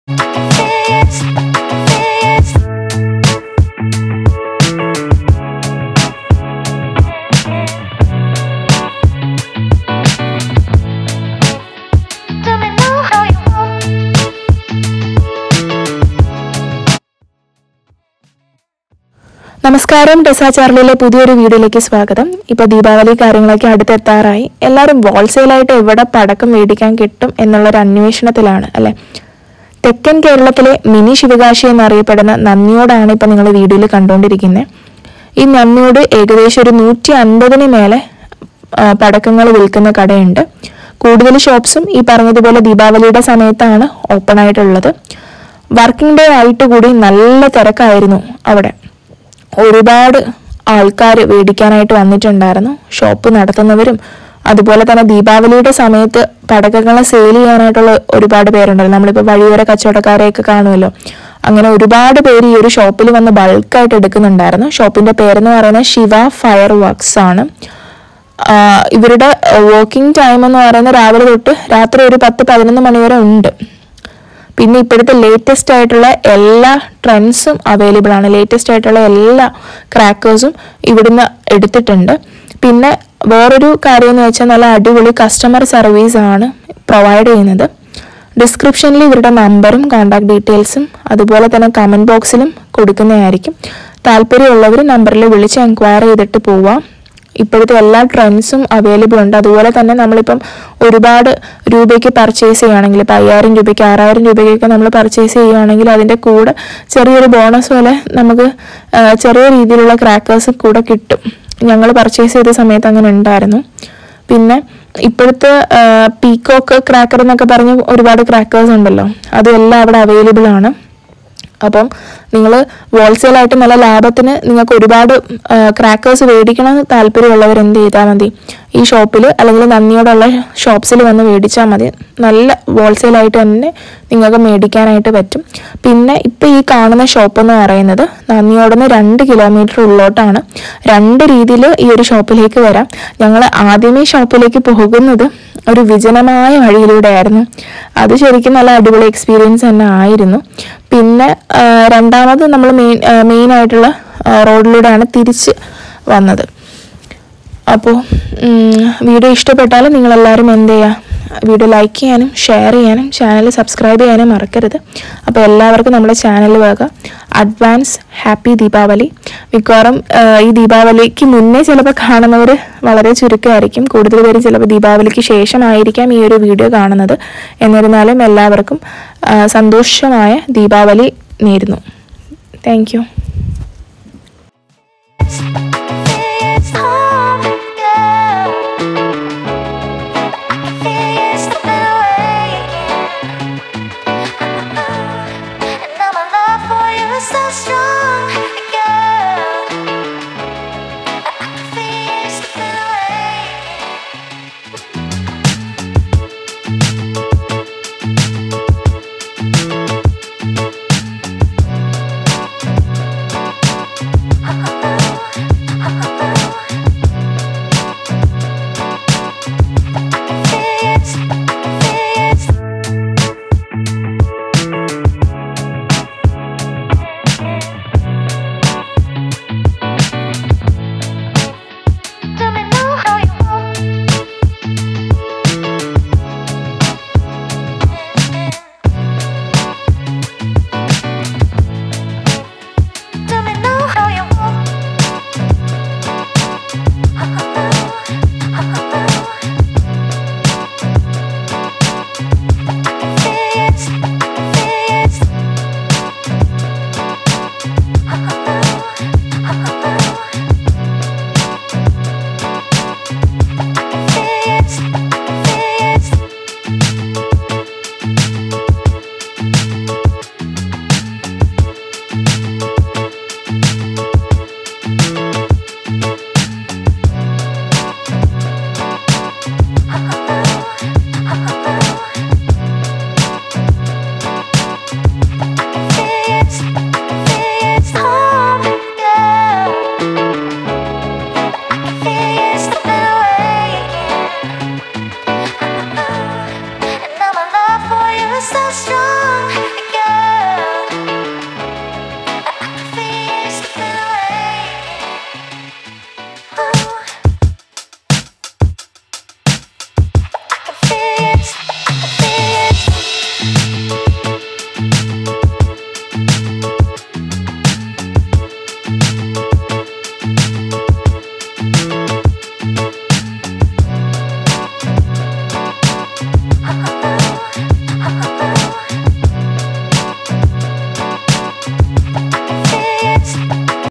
Tell me now how you want. നമസ്കാരം ടെസാ ചാർലിയിലെ പുതിയൊരു വീഡിയോയിലേക്ക് സ്വാഗതം ഇപ്പോൾ ദീപാവലി കാര്യങ്ങളൊക്കെ അടുത്തെത്താറായി എല്ലാവരും ഹോൾസെയിലായിട്ട് എവിടെ പടക്കം മേടിക്കാൻ കിട്ടും എന്നുള്ളൊരു അന്വേഷണത്തിലാണ് അല്ലേ തെക്കൻ കേരളത്തിലെ മിനി ശിവകാശി എന്നറിയപ്പെടുന്ന നന്ദിയോടാണ് ഇപ്പോൾ നിങ്ങൾ വീഡിയോയിൽ കണ്ടുകൊണ്ടിരിക്കുന്നത് ഈ നന്ദിയോട് ഏകദേശം ഒരു നൂറ്റി അൻപതിന് മേലെ പടക്കങ്ങൾ വിൽക്കുന്ന കടയുണ്ട് കൂടുതൽ ഷോപ്സും ഈ പറഞ്ഞതുപോലെ ദീപാവലിയുടെ സമയത്താണ് ഓപ്പൺ ആയിട്ടുള്ളത് വർക്കിംഗ് ഡേ ആയിട്ട് കൂടി നല്ല തിരക്കായിരുന്നു അവിടെ ഒരുപാട് ആൾക്കാർ മേടിക്കാനായിട്ട് വന്നിട്ടുണ്ടായിരുന്നു ഷോപ്പ് നടത്തുന്നവരും അതുപോലെ തന്നെ ദീപാവലിയുടെ സമയത്ത് പടക്കങ്ങളെ സെയിൽ ചെയ്യാനായിട്ടുള്ള ഒരുപാട് പേരുണ്ടല്ലോ നമ്മളിപ്പോൾ വഴിയോര കച്ചവടക്കാരെയൊക്കെ കാണുമല്ലോ അങ്ങനെ ഒരുപാട് പേര് ഈ ഒരു ഷോപ്പിൽ വന്ന് ബൾക്കായിട്ട് എടുക്കുന്നുണ്ടായിരുന്നു ഷോപ്പിന്റെ പേരെന്ന് പറയുന്നത് ശിവ ഫയർ വർക്ക്സ് ആണ് ആ, ഇവരുടെ വർക്കിംഗ് ടൈം എന്ന് പറയുന്നത് രാവിലെ തൊട്ട് രാത്രി ഒരു പത്ത് പതിനൊന്ന് മണി വരെ ഉണ്ട് പിന്നെ ഇപ്പോഴത്തെ ലേറ്റസ്റ്റ് ആയിട്ടുള്ള എല്ലാ ട്രെൻഡ്സും അവൈലബിൾ ആണ് ലേറ്റസ്റ്റ് ആയിട്ടുള്ള എല്ലാ ക്രാക്കേഴ്സും ഇവിടുന്ന് എടുത്തിട്ടുണ്ട് പിന്നെ വേറൊരു കാര്യം എന്ന് വെച്ചാൽ നല്ല അടിപൊളി കസ്റ്റമർ സർവീസ് ആണ് പ്രൊവൈഡ് ചെയ്യുന്നത് ഡിസ്ക്രിപ്ഷനിൽ ഇവരുടെ നമ്പറും കോൺടാക്ട് ഡീറ്റെയിൽസും അതുപോലെ തന്നെ കമൻറ്റ് ബോക്സിലും കൊടുക്കുന്നതായിരിക്കും താല്പര്യമുള്ളവർ നമ്പറിൽ വിളിച്ച് എൻക്വയറി ചെയ്തിട്ട് പോവാം ഇപ്പോഴത്തെ എല്ലാ ട്രെൻഡ്സും അവൈലബിൾ ഉണ്ട് അതുപോലെ തന്നെ നമ്മളിപ്പം ഒരുപാട് രൂപയ്ക്ക് പർച്ചേസ് ചെയ്യുകയാണെങ്കിൽ ഇപ്പം അയ്യായിരം രൂപയ്ക്ക് ആറായിരം രൂപയ്ക്കൊക്കെ നമ്മൾ പർച്ചേസ് ചെയ്യുകയാണെങ്കിൽ അതിൻ്റെ കൂടെ ചെറിയൊരു ബോണസ് പോലെ നമുക്ക് ആ, ചെറിയ രീതിയിലുള്ള ക്രാക്കേഴ്സ് കൂടെ കിട്ടും ഞങ്ങൾ പർച്ചേസ് ചെയ്ത സമയത്ത് അങ്ങനെ ഉണ്ടായിരുന്നു പിന്നെ ഇപ്പോഴത്തെ പീക്കോക്ക് ക്രാക്കർ എന്നൊക്കെ പറഞ്ഞ് ഒരുപാട് ക്രാക്കേഴ്സ് ഉണ്ടല്ലോ അതും എല്ലാം അവിടെ അവൈലബിൾ ആണ് അപ്പം നിങ്ങൾ ഹോൾസെയിലായിട്ട് നല്ല ലാഭത്തിന് നിങ്ങൾക്ക് ഒരുപാട് ക്രാക്കേഴ്സ് മേടിക്കണമെന്ന് താല്പര്യമുള്ളവർ എന്ത് ചെയ്താൽ മതി ഈ ഷോപ്പിൽ അല്ലെങ്കിൽ നന്ദിയോടുള്ള ഷോപ്സിൽ വന്ന് മേടിച്ചാൽ മതി നല്ല ഹോൾസെയിലായിട്ട് തന്നെ നിങ്ങൾക്ക് മേടിക്കാനായിട്ട് പറ്റും പിന്നെ ഇപ്പം ഈ കാണുന്ന ഷോപ്പ് എന്ന് പറയുന്നത് നന്ദിയോടുന്ന് രണ്ട് കിലോമീറ്റർ ഉള്ളോട്ടാണ് രണ്ട് രീതിയിൽ ഈ ഒരു ഷോപ്പിലേക്ക് വരാം ഞങ്ങൾ ആദ്യമേ ഷോപ്പിലേക്ക് പോകുന്നത് ഒരു വിജനമായ വഴിയിലൂടെയായിരുന്നു അത് ശരിക്കും നല്ല അടിപൊളി എക്സ്പീരിയൻസ് തന്നെ ആയിരുന്നു പിന്നെ ആ, രണ്ടാമത് നമ്മൾ മെയിൻ മെയിൻ ആയിട്ടുള്ള ആ, റോഡിലൂടെയാണ് തിരിച്ച് വന്നത് അപ്പോൾ വീഡിയോ ഇഷ്ടപ്പെട്ടാൽ നിങ്ങളെല്ലാവരും എന്ത് ചെയ്യുക വീഡിയോ ലൈക്ക് ചെയ്യാനും ഷെയർ ചെയ്യാനും ചാനൽ സബ്സ്ക്രൈബ് ചെയ്യാനും മറക്കരുത് അപ്പോൾ എല്ലാവർക്കും നമ്മുടെ ചാനൽ വക അഡ്വാൻസ് ഹാപ്പി ദീപാവലി മിക്കവാറും ആ, ഈ ദീപാവലിക്ക് മുന്നേ ചിലപ്പോൾ കാണുന്നവർ വളരെ ചുരുക്കമായിരിക്കും കൂടുതൽ പേര് ചിലപ്പോൾ ദീപാവലിക്ക് ശേഷമായിരിക്കാം ഈ ഒരു വീഡിയോ കാണുന്നത് എന്നിരുന്നാലും എല്ലാവർക്കും ആ, സന്തോഷമായ ദീപാവലി നേരുന്നു താങ്ക് യു